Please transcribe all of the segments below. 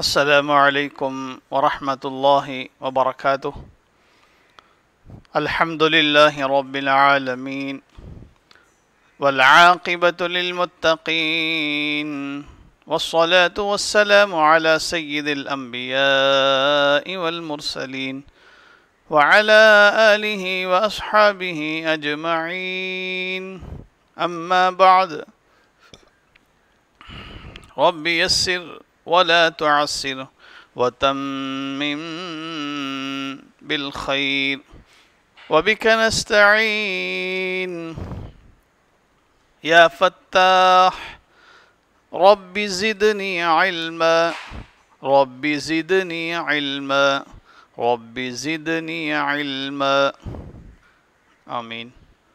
السلام عليكم ورحمة الله وبركاته الحمد لله رب العالمين والعاقبة للمتقين والصلاة والسلام على سيد الأنبياء والمرسلين وعلى آله وأصحابه أجمعين أما بعد رب يسر ولا تعسر وتمم بالخير وبك نستعين يا فتاح رب زدني علما رب زدني علما رب زدني علما آمين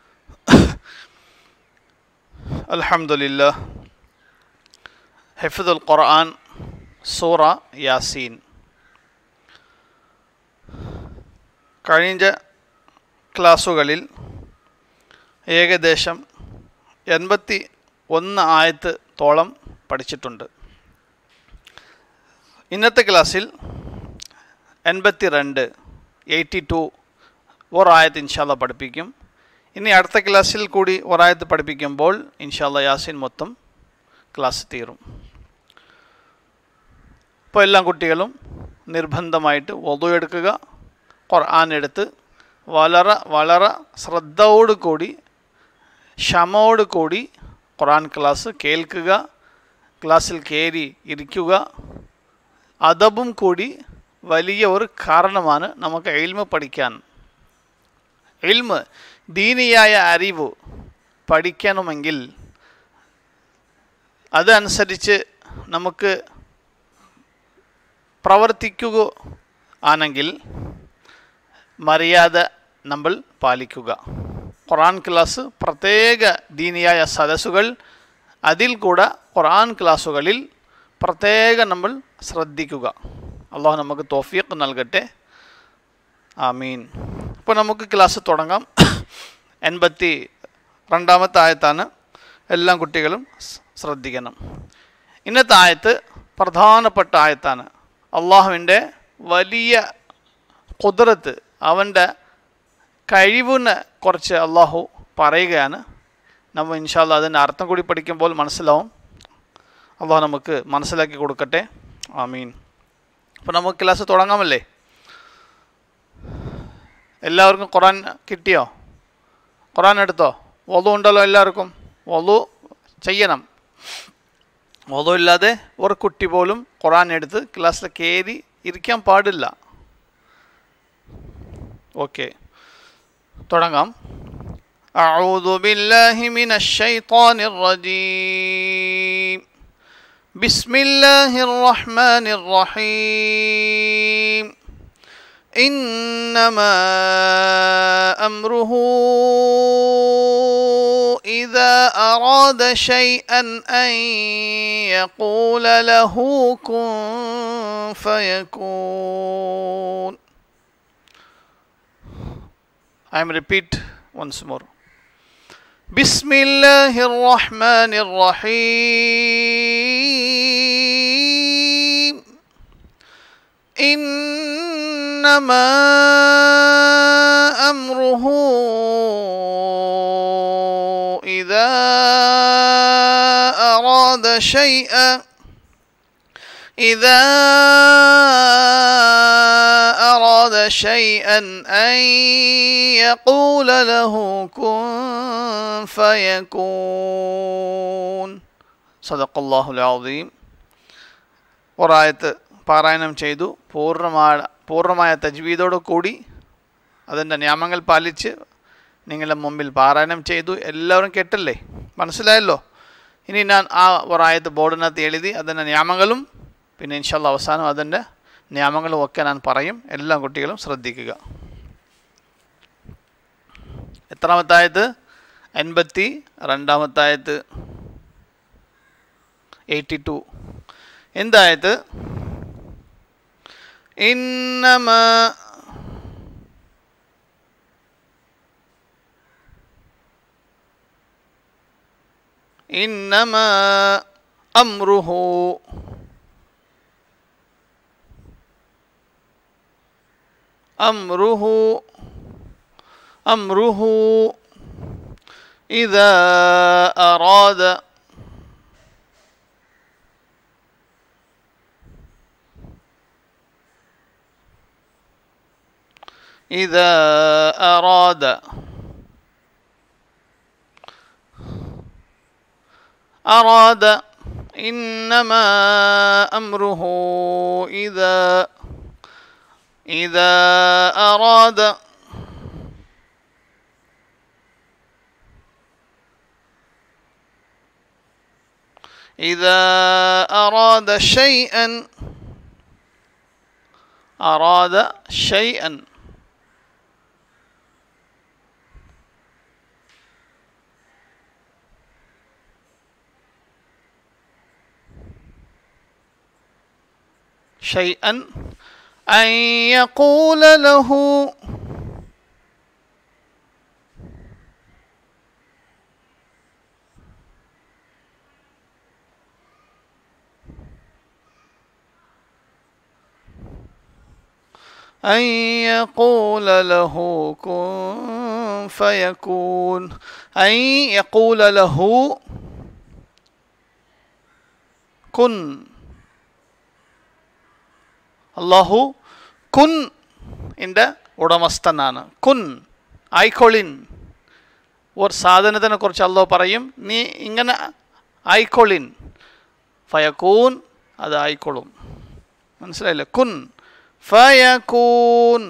الحمد لله حفظ القرآن സൂറ യാസീൻ കഴിഞ്ഞ ക്ലാസ്സുകളിൽ ഏകദേശം എൺപത്തി ഒന്ന് ആയത്ത് തോളം പഠിച്ചിട്ടുണ്ട് ഇന്നത്തെ ക്ലാസ്സിൽ എൺപത്തി രണ്ട് എയ്റ്റി ടു ഒരായത്ത് ഇൻഷാല്ല പഠിപ്പിക്കും ഇനി അടുത്ത ക്ലാസ്സിൽ കൂടി ഒരായത്ത് പഠിപ്പിക്കുമ്പോൾ ഇൻഷാല്ല യാസീൻ മൊത്തം ക്ലാസ് തീരും ഇപ്പോൾ എല്ലാ കുട്ടികളും നിർബന്ധമായിട്ട് വധു എടുക്കുക ഖുർആൻ എടുത്ത് വളരെ വളരെ ശ്രദ്ധയോട് കൂടി ക്ഷമയോട് കൂടി ഖുർആൻ ക്ലാസ് കേൾക്കുക ക്ലാസ്സിൽ കയറി ഇരിക്കുക അതബും കൂടി വലിയ ഒരു കാരണമാണ് നമുക്ക് എൽമ പഠിക്കാൻ എൽമ ദീനിയായ അറിവ് പഠിക്കണമെങ്കിൽ അതനുസരിച്ച് നമുക്ക് പ്രവർത്തിക്കുക ആണെങ്കിൽ മര്യാദ നമ്മൾ പാലിക്കുക ഖുറാൻ ക്ലാസ് പ്രത്യേക ദീനിയായ സദസ്സുകൾ അതിൽ കൂടെ ഖുറാൻ ക്ലാസ്സുകളിൽ പ്രത്യേകം നമ്മൾ ശ്രദ്ധിക്കുക അള്ളാഹു നമുക്ക് തോഫീഖ് നൽകട്ടെ ആമീൻ ഇപ്പോൾ നമുക്ക് ക്ലാസ് തുടങ്ങാം എൺപത്തി രണ്ടാമത്തെ ആയത്താണ് എല്ലാ കുട്ടികളും ശ്രദ്ധിക്കണം ഇന്നത്തെ ആയത്ത് പ്രധാനപ്പെട്ട ആയത്താണ് അള്ളാഹുവിൻ്റെ വലിയ കുതിരത്ത് അവൻ്റെ കഴിവിനെ കുറിച്ച് അള്ളാഹു പറയുകയാണ് നമ്മൾ ഇൻഷാല്ല അതിൻ്റെ അർത്ഥം കൂടി പഠിക്കുമ്പോൾ മനസ്സിലാവും അള്ളാഹു നമുക്ക് മനസ്സിലാക്കി കൊടുക്കട്ടെ ആമീൻ അപ്പോൾ നമുക്ക് ക്ലാസ് തുടങ്ങാമല്ലേ എല്ലാവർക്കും ഖുറാൻ കിട്ടിയോ ഖുറാൻ എടുത്തോ വധു ഉണ്ടല്ലോ എല്ലാവർക്കും വധു ചെയ്യണം വധു ഇല്ലാതെ ഒരു കുട്ടി പോലും ഖുറാൻ എടുത്ത് ക്ലാസ്സിൽ കയറി ഇരിക്കാൻ പാടില്ല ഓക്കെ തുടങ്ങാം أعوذ بالله من الشيطان الرجيم بسم الله الرحمن الرحيم إنما أمره إذا أراد شيئا أن يقول له كن فيكون I am repeat once more بسم الله الرحمن الرحيم إنما أمره إذا أراد شيئا إذا أراد شيئا أن يقول له كن فيكون صدق الله العظيم ഒരായത്ത് പാരായണം ചെയ്തു പൂർണ്ണമായ പൂർണ്ണമായ തജ്വീദോടു കൂടി അതിൻ്റെ നിയമങ്ങൾ പാലിച്ച് നിങ്ങളുടെ മുമ്പിൽ പാരായണം ചെയ്തു എല്ലാവരും കേട്ടല്ലേ മനസ്സിലായല്ലോ ഇനി ഞാൻ ആ ഒരായത്ത് ബോർഡിനകത്ത് എഴുതി അതിൻ്റെ നിയമങ്ങളും പിന്നെ ഇൻഷാല്ല അവസാനം അതിൻ്റെ നിയമങ്ങളും ഒക്കെ ഞാൻ പറയും എല്ലാ കുട്ടികളും ശ്രദ്ധിക്കുക എത്രാമത്തായത് എൺപത്തി രണ്ടാമത്തായത് എയ്റ്റി ടു എന്തായത് ഇന്നമ إنما أمره أمره أمره إذا أراد إذا أراد أراد إنما أمره إذا إذا أراد إذا أراد شيئا أراد شيئا شيئا أن يقول له أن يقول له كن فيكون أن يقول له كن അള്ളാഹു കുൻ ഇൻ്റെ ഉടമസ്ഥനാണ് കുൻ ആയിക്കോളിൻ ഒരു സാധനത്തിനെ കുറിച്ച് അള്ളാഹു പറയും നീ ഇങ്ങനെ ആയിക്കോളിൻ ഫയക്കൂൻ അത് ആയിക്കോളും മനസ്സിലായില്ലേ കുൻ ഫയക്കൂൻ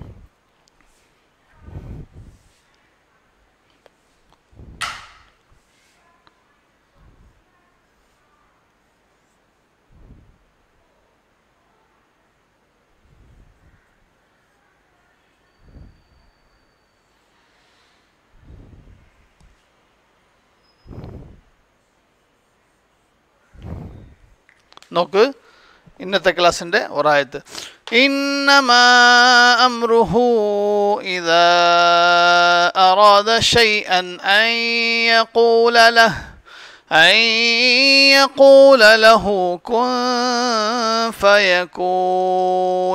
നോക്ക് ഇന്നത്തെ ക്ലാസ്സിൻ്റെ ഒരായത്ത് إنما أمره إذا أراد شيئا أن يقول له أن يقول له كن فيكون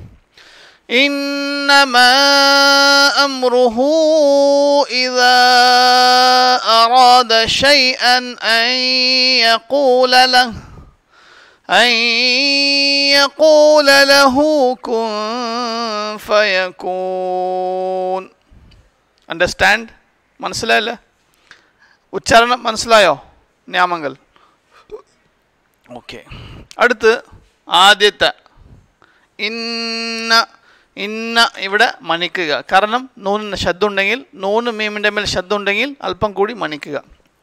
إنما أمره إذا أراد شيئا أن يقول له أن يقول له كن فيكون അണ്ടർസ്റ്റാൻഡ് മനസ്സിലായല്ലേ ഉച്ചാരണം മനസ്സിലായോ ഞാമങ്ങൾ ഓക്കെ അടുത്ത് ആദ്യത്തെ ഇന്ന ഇന്ന ഇവിടെ മണിക്കുക കാരണം നൂനിന് ശബ്ദം ഉണ്ടെങ്കിൽ നൂന് മീമിൻ്റെ മേൽ ശബ്ദം ഉണ്ടെങ്കിൽ അല്പം കൂടി മണിക്കുക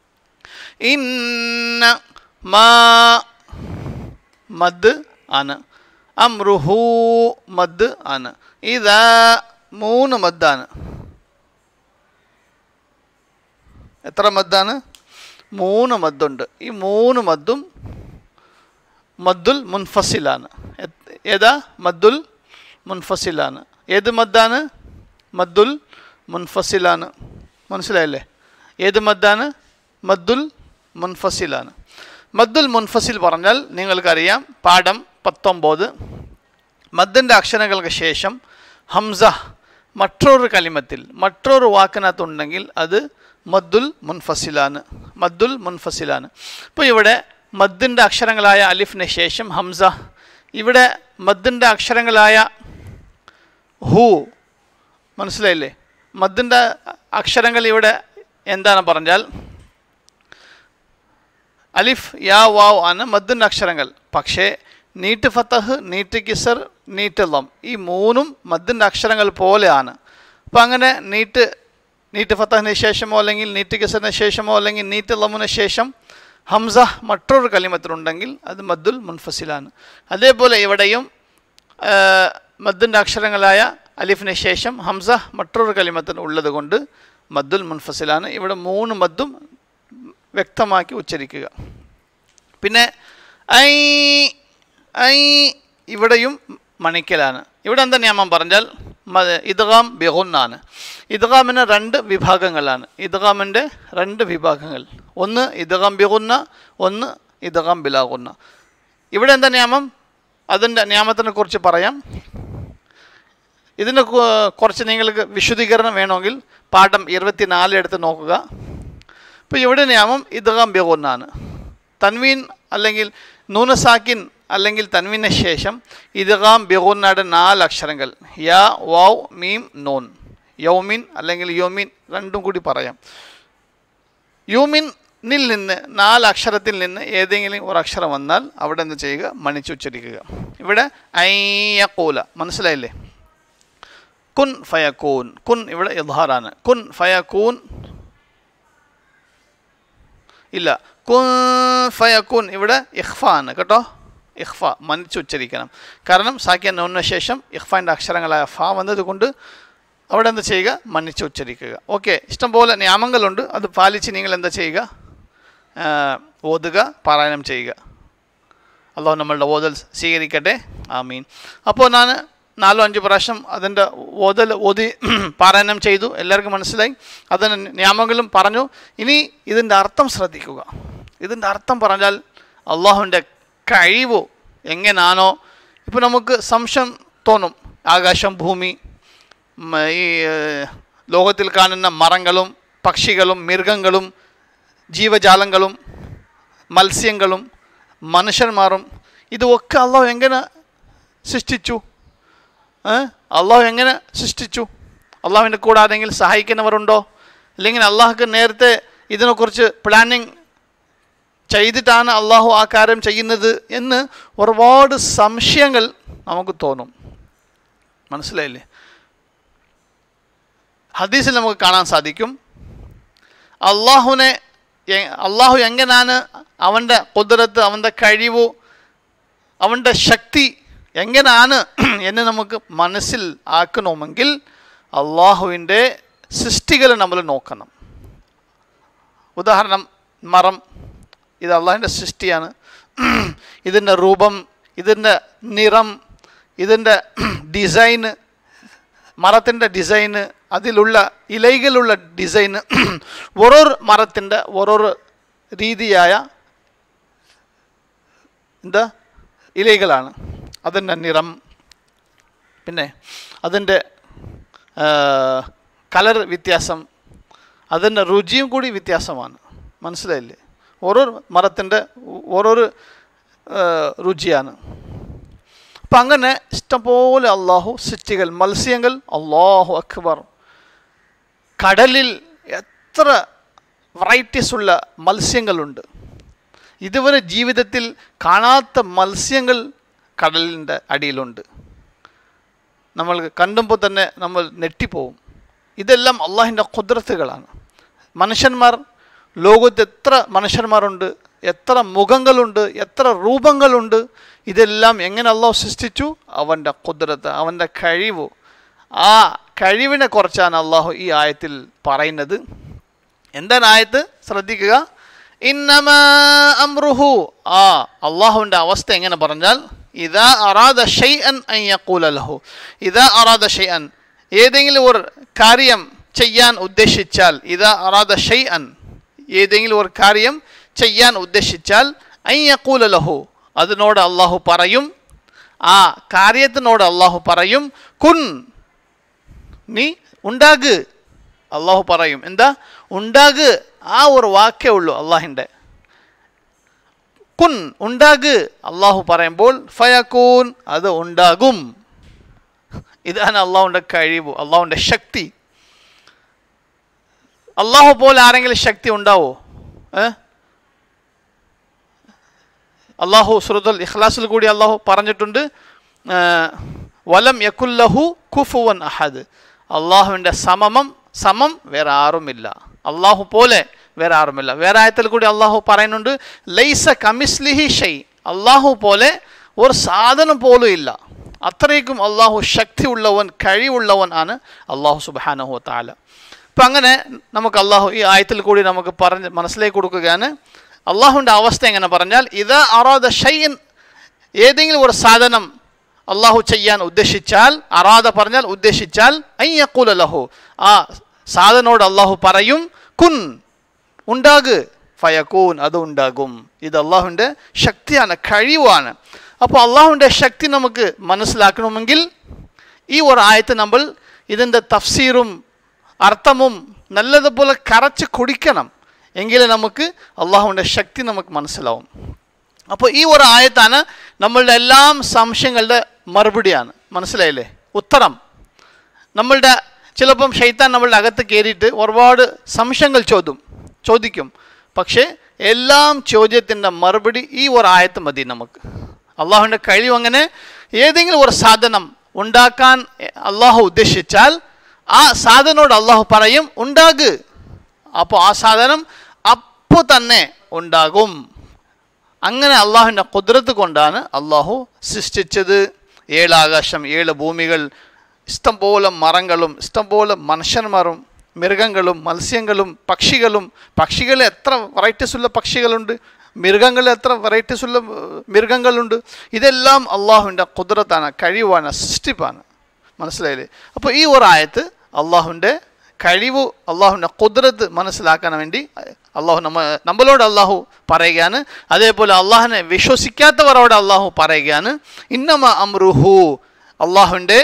ഇന്ന മാ മദ് ആണ് അമ്രുഹു മദ് ആണ് ഇതാ മൂന്ന് മദ്ദാണ് എത്ര മദ്ദാണ് മൂന്ന് മദ്ദുണ്ട് ഈ മൂന്ന് മദ്ദും മദ്ദുൽ മുൻഫസിലാണ് എത്- ഏതാ മദ്ദുൽ മുൻഫസിലാണ് ഏത് മദ്ദാണ് മദ്ദുൽ മുൻഫസിലാണ് മനസ്സിലായില്ലേ ഏത് മദ്ദാണ് മദ്ദുൽ മുൻഫസിലാണ് മദ്ദുൽ മുൻഫസിൽ പറഞ്ഞാൽ നിങ്ങൾക്കറിയാം പാഠം പത്തൊമ്പത് മദ്ദിൻ്റെ അക്ഷരങ്ങൾക്ക് ശേഷം ഹംസ മറ്റൊരു കലിമത്തിൽ മറ്റൊരു വാക്കിനകത്തുണ്ടെങ്കിൽ അത് മദ്ദുൽ മുൻഫസിലാണ് മദ്ദുൽ മുൻഫസിലാണ് ഇപ്പോൾ ഇവിടെ മദ്ദിൻ്റെ അക്ഷരങ്ങളായ അലിഫിന് ശേഷം ഹംസ ഇവിടെ മദ്ദിൻ്റെ അക്ഷരങ്ങളായ ഹു മനസ്സിലായില്ലേ മദ്ദിൻ്റെ അക്ഷരങ്ങൾ ഇവിടെ എന്താണ് പറഞ്ഞാൽ അലിഫ് യാ വാവ് ആണ് മദ്ദിൻ്റെ അക്ഷരങ്ങൾ പക്ഷേ നീട്ട് ഫത്തഹ് നീട്ട് കിസർ നീട്ട് ലം ഈ മൂന്നും മദ്ദിൻ്റെ അക്ഷരങ്ങൾ പോലെയാണ് അപ്പം അങ്ങനെ നീട്ട് നീട്ട് ഫത്തഹിന് ശേഷമോ അല്ലെങ്കിൽ നീട്ട് കിസറിന് ശേഷമോ അല്ലെങ്കിൽ നീട്ട് ലമ്മിന് ശേഷം ഹംസ മറ്റൊരു കലിമത്തിലുണ്ടെങ്കിൽ അത് മദ്ദുൽ മുൻഫസിലാണ് അതേപോലെ ഇവിടെയും മദ്ദിൻ്റെ അക്ഷരങ്ങളായ അലിഫിന് ശേഷം ഹംസ മറ്റൊരു കലിമത്തിന് ഉള്ളത് കൊണ്ട് മദ്ദുൽ മുൻഫസിലാണ് ഇവിടെ മൂന്ന് മദ്ദും വ്യക്തമാക്കി ഉച്ചരിക്കുക പിന്നെ ഐ ഐ ഇവിടെയും മണിക്കലാണ് ഇവിടെ എന്താ നിയമം പറഞ്ഞാൽ മ- ഇദ്ഗാം ബിഹുന്നാണ് ഇദ്ഗാമിന് രണ്ട് വിഭാഗങ്ങളാണ് ഇദ്ഗാമിൻ്റെ രണ്ട് വിഭാഗങ്ങൾ ഒന്ന് ഇദ്ഗാം ബിഹുന്ന ഒന്ന് ഇദ്ഗാം ബിലാകുന്ന ഇവിടെ എന്താ നിയമം അതിൻ്റെ നിയമത്തിനെ കുറിച്ച് പറയാം ഇതിൻ്റെ കു- കുറച്ച് നിങ്ങൾക്ക് വിശദീകരണം വേണമെങ്കിൽ പാഠം ഇരുപത്തിനാല് എടുത്ത് നോക്കുക ഇപ്പോൾ ഇവിടെ നിയമം ഇദ്ഗാം ബിഗുന്നാണ് തൻവീൻ അല്ലെങ്കിൽ നൂനസാക്കിൻ അല്ലെങ്കിൽ തൻവീന് ശേഷം ഇദ്ഗാം ബിഗുന്നയുടെ നാല് അക്ഷരങ്ങൾ യാ വൗ മീം നൂൻ യൗമിൻ അല്ലെങ്കിൽ യോമിൻ രണ്ടും കൂടി പറയാം യൂമിനിൽ നിന്ന് നാല് അക്ഷരത്തിൽ നിന്ന് ഏതെങ്കിലും ഒരു അക്ഷരം വന്നാൽ അവിടെ എന്ത് ചെയ്യുക മണിച്ചുച്ചരിക്കുക ഇവിടെ ഐയക്കൂല മനസ്സിലായില്ലേ കുൻ ഫയക്കൂൻ കുൻ ഇവിടെ ഇദ്ഹാറാണ് കുൻ ഫയക്കൂൻ ഇല്ല കുൻ ഫയക്കൂൻ ഇവിടെ ഇഖ്ഫ ആണ് കേട്ടോ ഇഖ്ഫ മനിച്ചുച്ചരിക്കണം കാരണം സാക്കിയ നോണിന് ശേഷം ഇഖ്ഫാൻ്റെ അക്ഷരങ്ങളായ ഫ വന്നതുകൊണ്ട് അവിടെ എന്താ ചെയ്യുക മന്നിച്ച് ഉച്ചരിക്കുക ഓക്കെ ഇഷ്ടംപോലെ നിയമങ്ങളുണ്ട് അത് പാലിച്ച് നിങ്ങൾ എന്താ ചെയ്യുക ആ, ഓതുക പാരായണം ചെയ്യുക അള്ളാഹു നമ്മളുടെ ഓതൽ സ്വീകരിക്കട്ടെ ആമീൻ അപ്പോൾ ഞാൻ നാലോ അഞ്ച് പ്രാവശ്യം അതിൻ്റെ ഓതൽ ഓതി പാരായണം ചെയ്തു എല്ലാവർക്കും മനസ്സിലായി അതിന് നിയമങ്ങളും പറഞ്ഞു ഇനി ഇതിൻ്റെ അർത്ഥം ശ്രദ്ധിക്കുക ഇതിൻ്റെ അർത്ഥം പറഞ്ഞാൽ അള്ളാഹുവിൻ്റെ കഴിവ് എങ്ങനാണോ ഇപ്പോൾ നമുക്ക് സംശയം തോന്നും ആകാശം ഭൂമി മ, ഈ ഏഹ്, ലോകത്തിൽ കാണുന്ന മരങ്ങളും പക്ഷികളും മൃഗങ്ങളും ജീവജാലങ്ങളും മത്സ്യങ്ങളും മനുഷ്യന്മാരും ഇതൊക്കെ അള്ളാഹു എങ്ങനെ സൃഷ്ടിച്ചു ഏ? അള്ളാഹു എങ്ങനെ സൃഷ്ടിച്ചു അള്ളാഹുവിൻ്റെ കൂടെ ആരെങ്കിലും സഹായിക്കുന്നവരുണ്ടോ അല്ലെങ്കിൽ അള്ളാഹുക്ക് നേരത്തെ ഇതിനെക്കുറിച്ച് പ്ലാനിങ് ചെയ്തിട്ടാണ് അള്ളാഹു ആ കാര്യം ചെയ്യുന്നത് എന്ന് ഒരുപാട് സംശയങ്ങൾ നമുക്ക് തോന്നും മനസ്സിലായില്ലേ ഹദീസിൽ നമുക്ക് കാണാൻ സാധിക്കും അള്ളാഹുവിനെ എ- അള്ളാഹു എങ്ങനെയാണ് അവൻ്റെ കുതിരത്ത് അവൻ്റെ കഴിവ് അവൻ്റെ ശക്തി എങ്ങനെയാണ് എന്ന് നമുക്ക് മനസ്സിൽ ആക്കണമെങ്കിൽ അള്ളാഹുവിൻ്റെ സൃഷ്ടികൾ നമ്മൾ നോക്കണം ഉദാഹരണം മരം ഇത് അള്ളാഹിൻ്റെ സൃഷ്ടിയാണ് ഇതിൻ്റെ രൂപം ഇതിൻ്റെ നിറം ഇതിൻ്റെ ഡിസൈന് മരത്തിൻ്റെ ഡിസൈന് അതിലുള്ള ഇലകളുള്ള ഡിസൈന് ഓരോരു മരത്തിൻ്റെ ഓരോരു രീതിയായ എന്താ ഇലകളാണ് അതിൻ്റെ നിറം പിന്നെ അതിൻ്റെ കളർ വ്യത്യാസം അതിൻ്റെ രുചിയും കൂടി വ്യത്യാസമാണ് മനസ്സിലായില്ലേ ഓരോ മരത്തിൻ്റെ ഓരോരു ആ, രുചിയാണ് അപ്പം അങ്ങനെ ഇഷ്ടംപോലെ അള്ളാഹു സൃഷ്ടികൾ മത്സ്യങ്ങൾ അള്ളാഹു അക്ബർ കടലിൽ എത്ര വെറൈറ്റീസ് ഉള്ള മത്സ്യങ്ങളുണ്ട് ഇതുവരെ ജീവിതത്തിൽ കാണാത്ത മത്സ്യങ്ങൾ കടലിൻ്റെ അടിയിലുണ്ട് നമ്മൾ കണ്ടുമ്പോൾ തന്നെ നമ്മൾ നെട്ടിപ്പോവും ഇതെല്ലാം അള്ളാഹിൻ്റെ കുതിരത്തുകളാണ് മനുഷ്യന്മാർ ലോകത്ത് എത്ര മനുഷ്യന്മാരുണ്ട് എത്ര മുഖങ്ങളുണ്ട് എത്ര രൂപങ്ങളുണ്ട് ഇതെല്ലാം എങ്ങനെ അള്ളാഹു സൃഷ്ടിച്ചു അവൻ്റെ കുതിരത്ത് അവൻ്റെ കഴിവ് ആ കഴിവിനെ കുറിച്ചാണ് അള്ളാഹു ഈ ആയത്തിൽ പറയുന്നത് എന്താണ് ആയത്ത് ശ്രദ്ധിക്കുക ഇന്നമ അമ്രുഹു ആ അള്ളാഹുവിൻ്റെ അവസ്ഥ എങ്ങനെ പറഞ്ഞാൽ ഇതാ അറാദ ഷൈഅൻ അൻ യഖൂല ലഹു ഇതാ അറാദ ഷൈഅൻ ഏതെങ്കിലും ഒരു കാര്യം ചെയ്യാൻ ഉദ്ദേശിച്ചാൽ ഇതാ അറാദ ഷൈഅൻ ഏതെങ്കിലും ഒരു കാര്യം ചെയ്യാൻ ഉദ്ദേശിച്ചാൽ അൻ യഖൂല ലഹു അതിനോട് അള്ളാഹു പറയും ആ കാര്യത്തിനോട് അള്ളാഹു പറയും കുൻ നീ ഉണ്ടാക് അള്ളാഹു പറയും എന്താ ഉണ്ടാക് ആ ഒരു വാക്കേ ഉള്ളൂ അള്ളാഹിൻ്റെ കുൻ ഉണ്ടാക് അള്ളാഹു പറയുമ്പോൾ ഫയക്കൂൻ അത് ഉണ്ടാകും ഇതാണ് അള്ളാഹുവിൻ്റെ കഴിവ് അള്ളാഹുവിൻ്റെ ശക്തി അള്ളാഹു പോലെ ആരെങ്കിലും ശക്തി ഉണ്ടാവോ ഏ അള്ളാഹു സുറത്തുൽ ഇഖ്ലാസിൽ കൂടി അള്ളാഹു പറഞ്ഞിട്ടുണ്ട് ആ, വലം യക്കുല്ലഹു കുഫുവൻ അഹദ് അള്ളാഹുവിൻ്റെ സമമം സമം വേറെ ആരുമില്ല അള്ളാഹു പോലെ വേറെ ആരുമില്ല വേറെ ആയത്തിൽ കൂടി അള്ളാഹു പറയുന്നുണ്ട് ലൈസ കമിസ്ലിഹി ഷൈ അള്ളാഹു പോലെ ഒരു സാധനം പോലും ഇല്ല അത്രയ്ക്കും അള്ളാഹു ശക്തിയുള്ളവൻ കഴിവുള്ളവൻ ആണ് അള്ളാഹു സുബാനഹു താല അപ്പം അങ്ങനെ നമുക്ക് അള്ളാഹു ഈ ആയത്തിൽ കൂടി നമുക്ക് പറഞ്ഞ് മനസ്സിലേക്ക് കൊടുക്കുകയാണ് അള്ളാഹുവിൻ്റെ അവസ്ഥ എങ്ങനെ പറഞ്ഞാൽ ഇത് അറാദ ഷൈൻ ഏതെങ്കിലും ഒരു സാധനം അള്ളാഹു ചെയ്യാൻ ഉദ്ദേശിച്ചാൽ അറാദ പറഞ്ഞാൽ ഉദ്ദേശിച്ചാൽ അയ്യക്കൂല ലഹു ആ സാധനോട് അള്ളാഹു പറയും കുൻ ഉണ്ടാക് ഫയക്കൂൻ അത് ഉണ്ടാകും ഇത് അള്ളാഹുവിൻ്റെ ശക്തിയാണ് കഴിവാണ് അപ്പോൾ അള്ളാഹുവിൻ്റെ ശക്തി നമുക്ക് മനസ്സിലാക്കണമെങ്കിൽ ഈ ഒരു ആയത്ത് നമ്മൾ ഇതിൻ്റെ തഫ്സീറും അർത്ഥമും നല്ലതുപോലെ കറച്ച് കുടിക്കണം എങ്കിലേ നമുക്ക് അള്ളാഹുവിൻ്റെ ശക്തി നമുക്ക് മനസ്സിലാവും അപ്പോൾ ഈ ഒരു ആയത്താണ് നമ്മളുടെ എല്ലാം സംശയങ്ങളുടെ മറുപടിയാണ് മനസ്സിലായില്ലേ ഉത്തരം നമ്മളുടെ ചിലപ്പം ഷൈത്താൻ നമ്മളുടെ അകത്ത് കയറിയിട്ട് ഒരുപാട് സംശയങ്ങൾ ചോദ്യം ചോദിക്കും പക്ഷേ എല്ലാം ചോദ്യത്തിൻ്റെ മറുപടി ഈ ഒരു ആയത്ത് മതി നമുക്ക് അള്ളാഹുവിൻ്റെ കഴിവ് അങ്ങനെ ഏതെങ്കിലും ഒരു സാധനം ഉണ്ടാക്കാൻ അള്ളാഹു ഉദ്ദേശിച്ചാൽ ആ സാധനോട് അള്ളാഹു പറയും ഉണ്ടാക് അപ്പോൾ ആ സാധനം അപ്പോൾ തന്നെ ഉണ്ടാകും അങ്ങനെ അള്ളാഹുവിൻ്റെ കുതിരത്ത് കൊണ്ടാണ് അള്ളാഹു സൃഷ്ടിച്ചത് ഏഴ് ആകാശം ഏഴ് ഭൂമികൾ ഇഷ്ടംപോലെ മരങ്ങളും ഇഷ്ടംപോലെ മനുഷ്യന്മാരും മൃഗങ്ങളും മത്സ്യങ്ങളും പക്ഷികളും പക്ഷികൾ എത്ര വെറൈറ്റീസ് ഉള്ള പക്ഷികളുണ്ട് മൃഗങ്ങൾ എത്ര വെറൈറ്റീസ് ഉള്ള ഏർ, മൃഗങ്ങളുണ്ട് ഇതെല്ലാം അള്ളാഹുവിൻ്റെ കുതിരത്താണ് കഴിവാണ് സൃഷ്ടിപ്പാണ് മനസ്സിലായില്ലേ അപ്പോൾ ഈ ഒരു ആയത്ത് അള്ളാഹുവിൻ്റെ കഴിവ് അള്ളാഹുവിൻ്റെ കുതിരത്ത് മനസ്സിലാക്കാൻ വേണ്ടി അള്ളാഹു നമ്മ നമ്മളോട് അള്ളാഹു പറയുകയാണ് അതേപോലെ അള്ളാഹിനെ വിശ്വസിക്കാത്തവരോട് അള്ളാഹു പറയുകയാണ് ഇന്നമ അമ്രുഹു അള്ളാഹുവിൻ്റെ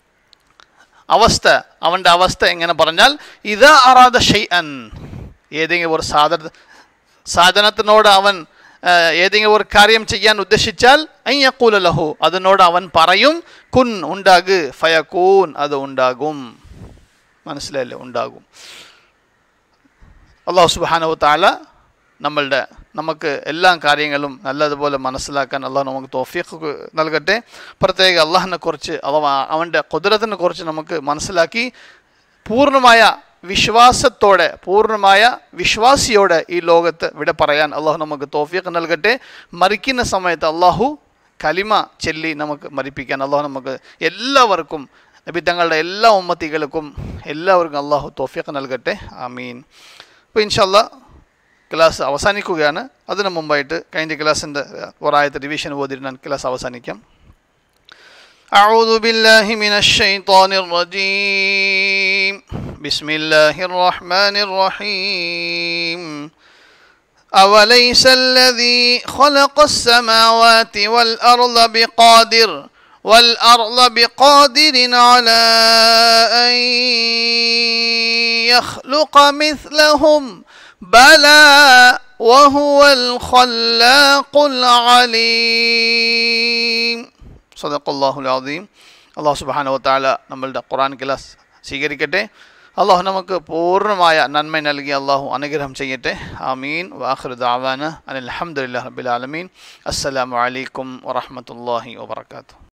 അവസ്ഥ അവൻ്റെ അവസ്ഥ എങ്ങനെ പറഞ്ഞാൽ ഇത് അറാദ ഷെയ് അൻ ഏതെങ്കിലും ഒരു സാധന സാധനത്തിനോട് അവൻ ആ, ഏതെങ്കിലും ഒരു കാര്യം ചെയ്യാൻ ഉദ്ദേശിച്ചാൽ അയ്യക്കൂല ലഹു അതിനോട് അവൻ പറയും കുൻ ഉണ്ടാക് ഫയക്കൂൻ അത് ഉണ്ടാകും മനസ്സിലായില്ലേ ഉണ്ടാകും അള്ളാഹു സുബാനു താല നമ്മളുടെ നമുക്ക് എല്ലാ കാര്യങ്ങളും നല്ലതുപോലെ മനസ്സിലാക്കാൻ അള്ളാഹു നമുക്ക് തോഫീഖ് നൽകട്ടെ പ്രത്യേക അള്ളാഹിനെ കുറിച്ച് അഥവാ അവൻ്റെ കുതിരത്തിനെ കുറിച്ച് നമുക്ക് മനസ്സിലാക്കി പൂർണ്ണമായ വിശ്വാസത്തോടെ പൂർണ്ണമായ വിശ്വാസിയോടെ ഈ ലോകത്ത് ഇവിടെ പറയാൻ അള്ളാഹു നമുക്ക് തോഫീഖ് നൽകട്ടെ മരിക്കുന്ന സമയത്ത് അള്ളാഹു കലിമ ചൊല്ലി നമുക്ക് മരിപ്പിക്കാൻ അള്ളാഹു നമുക്ക് എല്ലാവർക്കും നബി തങ്ങളുടെ എല്ലാ ഉമ്മത്തികൾക്കും എല്ലാവർക്കും അള്ളാഹു തോഫീഖ് നൽകട്ടെ ആമീൻ അപ്പോൾ ഇൻഷല്ല ക്ലാസ് അവസാനിക്കുകയാണ് അതിനു മുമ്പായിട്ട് കഴിഞ്ഞ ക്ലാസ്സിൻ്റെ ഒരായത്തെ റിവിഷൻ ഓതിട്ട് ഞാൻ ക്ലാസ് അവസാനിക്കാം أعوذ بالله من الشيطان الرجيم بسم الله الرحمن الرحيم أوليس الذي خلق السماوات والأرض بقادر والأرض بقادر على أن يخلق مثلهم بلى وهو الخلاق العليم സദഖല്ലാഹുൽ അദീം അള്ളാഹു സുബ്ഹാനഹു വതആല നമ്മളുടെ ഖുർആൻ ക്ലാസ് സ്വീകരിക്കട്ടെ അള്ളാഹു നമുക്ക് പൂർണ്ണമായ നന്മ നൽകി അള്ളാഹു അനുഗ്രഹം ചെയ്യട്ടെ ആമീൻ വാഖിർ ദഅവാന അനിൽ ഹംദുലില്ലാഹി റബ്ബിൽ ആലമീൻ അസ്സലാമു അലൈക്കും വറഹ്മത്തുള്ളാഹി വബറകാതുഹു